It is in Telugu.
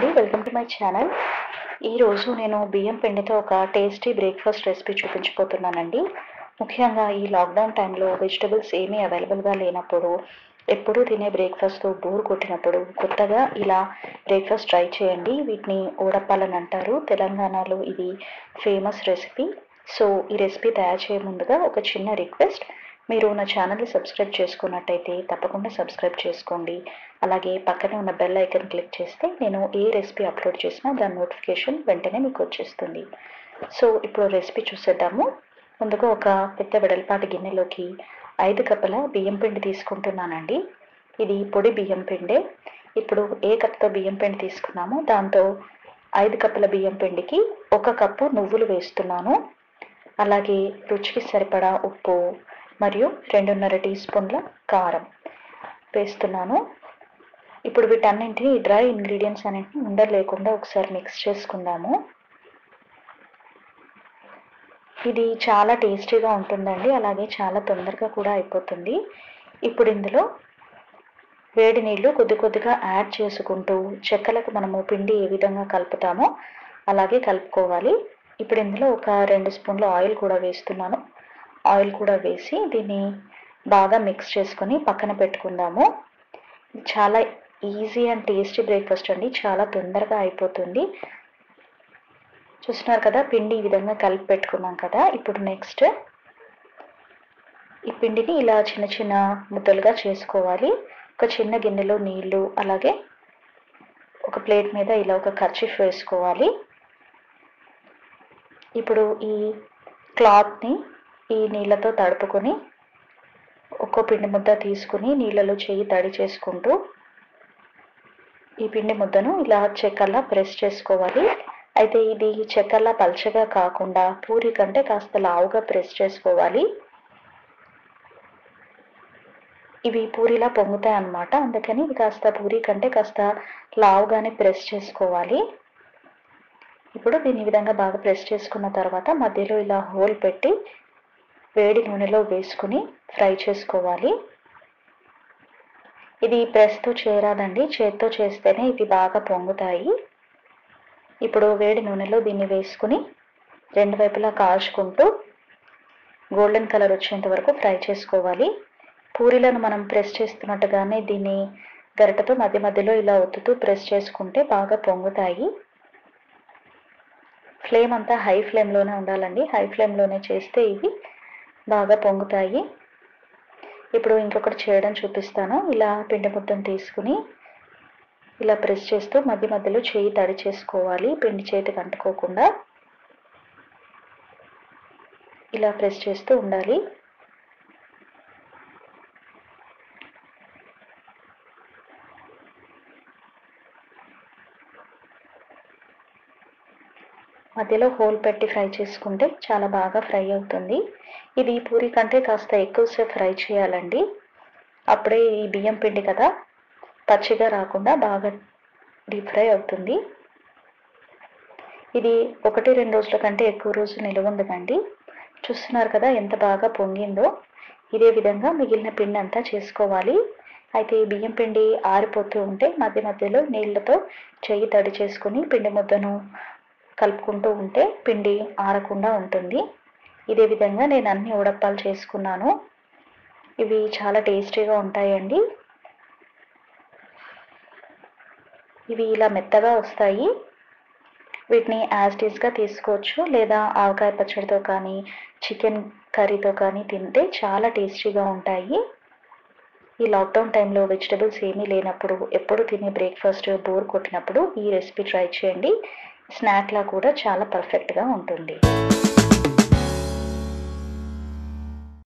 అండి వెల్కమ్ టు మై ఛానల్ ఈరోజు నేను బియ్యం పిండితో ఒక టేస్టీ బ్రేక్ఫాస్ట్ రెసిపీ చూపించబోతున్నానండి ముఖ్యంగా ఈ లాక్డౌన్ టైంలో వెజిటబుల్స్ ఏమీ అవైలబుల్గా లేనప్పుడు ఎప్పుడూ తినే బ్రేక్ఫాస్ట్తో బోర్ కొట్టినప్పుడు కొత్తగా ఇలా బ్రేక్ఫాస్ట్ ట్రై చేయండి వీటిని ఓడప్పాలని అంటారు తెలంగాణలో ఇది ఫేమస్ రెసిపీ సో ఈ రెసిపీ తయారు చేయ ముందుగా ఒక చిన్న రిక్వెస్ట్ మీరు నా ఛానల్ని సబ్స్క్రైబ్ చేసుకున్నట్టయితే తప్పకుండా సబ్స్క్రైబ్ చేసుకోండి అలాగే పక్కనే ఉన్న బెల్ ఐకన్ క్లిక్ చేస్తే నేను ఏ రెసిపీ అప్లోడ్ చేసినా దాని నోటిఫికేషన్ వెంటనే మీకు వచ్చేస్తుంది సో ఇప్పుడు రెసిపీ చూసేద్దాము ముందుగా ఒక పెద్ద వెడల్పాటి గిన్నెలోకి ఐదు కప్పుల బియ్యం పిండి తీసుకుంటున్నానండి ఇది పొడి బియ్యం పిండే ఇప్పుడు ఏ కప్తో బియ్యం పిండి తీసుకున్నామో దాంతో ఐదు కప్పుల బియ్యం పిండికి ఒక కప్పు నువ్వులు వేస్తున్నాను అలాగే రుచికి సరిపడా ఉప్పు మరియు రెండున్నర టీ స్పూన్ల కారం వేస్తున్నాను ఇప్పుడు వీటన్నింటినీ డ్రై ఇంగ్రీడియంట్స్ అన్నింటినీ ఉండలు లేకుండా ఒకసారి మిక్స్ చేసుకుందాము ఇది చాలా టేస్టీగా ఉంటుందండి అలాగే చాలా తొందరగా కూడా అయిపోతుంది ఇప్పుడు ఇందులో వేడి నీళ్ళు కొద్ది కొద్దిగా యాడ్ చేసుకుంటూ చెక్కలకు మనము పిండి ఏ విధంగా కలుపుతామో అలాగే కలుపుకోవాలి ఇప్పుడు ఇందులో ఒక రెండు స్పూన్ల ఆయిల్ కూడా వేస్తున్నాను ఆయిల్ కూడా వేసి దీన్ని బాగా మిక్స్ చేసుకొని పక్కన పెట్టుకుందాము చాలా ఈజీ అండ్ టేస్టీ బ్రేక్ఫాస్ట్ అండి చాలా తొందరగా అయిపోతుంది చూస్తున్నారు కదా పిండి ఈ విధంగా కలిపి పెట్టుకున్నాం కదా ఇప్పుడు నెక్స్ట్ ఈ పిండిని ఇలా చిన్న చిన్న ముద్దలుగా చేసుకోవాలి ఒక చిన్న గిన్నెలో నీళ్లు అలాగే ఒక ప్లేట్ మీద ఇలా ఒక కర్చీఫ్ వేసుకోవాలి ఇప్పుడు ఈ క్లాత్ని ఈ నీళ్ళతో తడుపుకొని ఒక్కో పిండి ముద్ద తీసుకుని నీళ్ళలో చేయి తడి చేసుకుంటూ ఈ పిండి ముద్దను ఇలా చెక్కల్లా ప్రెస్ చేసుకోవాలి అయితే ఇది చెక్కల్లా పల్చగా కాకుండా పూరి కంటే కాస్త లావుగా ప్రెస్ చేసుకోవాలి ఇవి పూరిలా పొంగుతాయి అన్నమాట అందుకని ఇవి కాస్త పూరి కంటే కాస్త లావుగానే ప్రెస్ చేసుకోవాలి ఇప్పుడు దీని ఈ విధంగా బాగా ప్రెస్ చేసుకున్న తర్వాత మధ్యలో ఇలా హోల్ పెట్టి వేడి నూనెలో వేసుకుని ఫ్రై చేసుకోవాలి ఇది ప్రెస్తో చేయరాదండి చేత్తో చేస్తేనే ఇవి బాగా పొంగుతాయి ఇప్పుడు వేడి నూనెలో దీన్ని వేసుకుని రెండు వైపులా కాల్చుకుంటూ గోల్డెన్ కలర్ వచ్చేంత వరకు ఫ్రై చేసుకోవాలి పూరీలను మనం ప్రెస్ చేస్తున్నట్టుగానే దీన్ని గరిటతో మధ్య మధ్యలో ఇలా ఒత్తుతూ ప్రెస్ చేసుకుంటే బాగా పొంగుతాయి ఫ్లేమ్ అంతా హై ఫ్లేమ్లోనే ఉండాలండి హై ఫ్లేమ్లోనే చేస్తే ఇవి బాగా పొంగుతాయి ఇప్పుడు ఇంకొకటి చేయడం చూపిస్తాను ఇలా పిండి ముద్దను తీసుకుని ఇలా ప్రెస్ చేస్తూ మధ్య మధ్యలో చేయి తడి చేసుకోవాలి పిండి చేతికి అంటుకోకుండా ఇలా ప్రెస్ చేస్తూ ఉండాలి మధ్యలో హోల్ పెట్టి ఫ్రై చేసుకుంటే చాలా బాగా ఫ్రై అవుతుంది ఇది పూరి కంటే కాస్త ఎక్కువసేపు ఫ్రై చేయాలండి అప్పుడే ఈ బియ్యం పిండి కదా పచ్చిగా రాకుండా బాగా డీప్ ఫ్రై అవుతుంది ఇది ఒకటి రెండు రోజుల కంటే ఎక్కువ రోజులు నిలువ ఉండదండి చూస్తున్నారు కదా ఎంత బాగా పొంగిందో ఇదే విధంగా మిగిలిన పిండి అంతా చేసుకోవాలి అయితే ఈ బియ్యం పిండి ఆరిపోతూ ఉంటే మధ్య మధ్యలో నీళ్ళతో చెయ్యి తడి చేసుకుని పిండి ముద్దను కలుపుకుంటూ ఉంటే పిండి ఆరకుండా ఉంటుంది ఇదే విధంగా నేను అన్ని ఉడప్పాలు చేసుకున్నాను ఇవి చాలా టేస్టీగా ఉంటాయండి ఇవి ఇలా మెత్తగా వస్తాయి వీటిని యాజ్ టీస్గా తీసుకోవచ్చు లేదా ఆవకాయ పచ్చడితో కానీ చికెన్ కర్రీతో కానీ తింటే చాలా టేస్టీగా ఉంటాయి ఈ లాక్డౌన్ టైంలో వెజిటబుల్స్ ఏమీ లేనప్పుడు ఎప్పుడు తినే బ్రేక్ఫాస్ట్ బోర్ కొట్టినప్పుడు ఈ రెసిపీ ట్రై చేయండి స్నాక్లా కూడా చాలా పర్ఫెక్ట్గా ఉంటుంది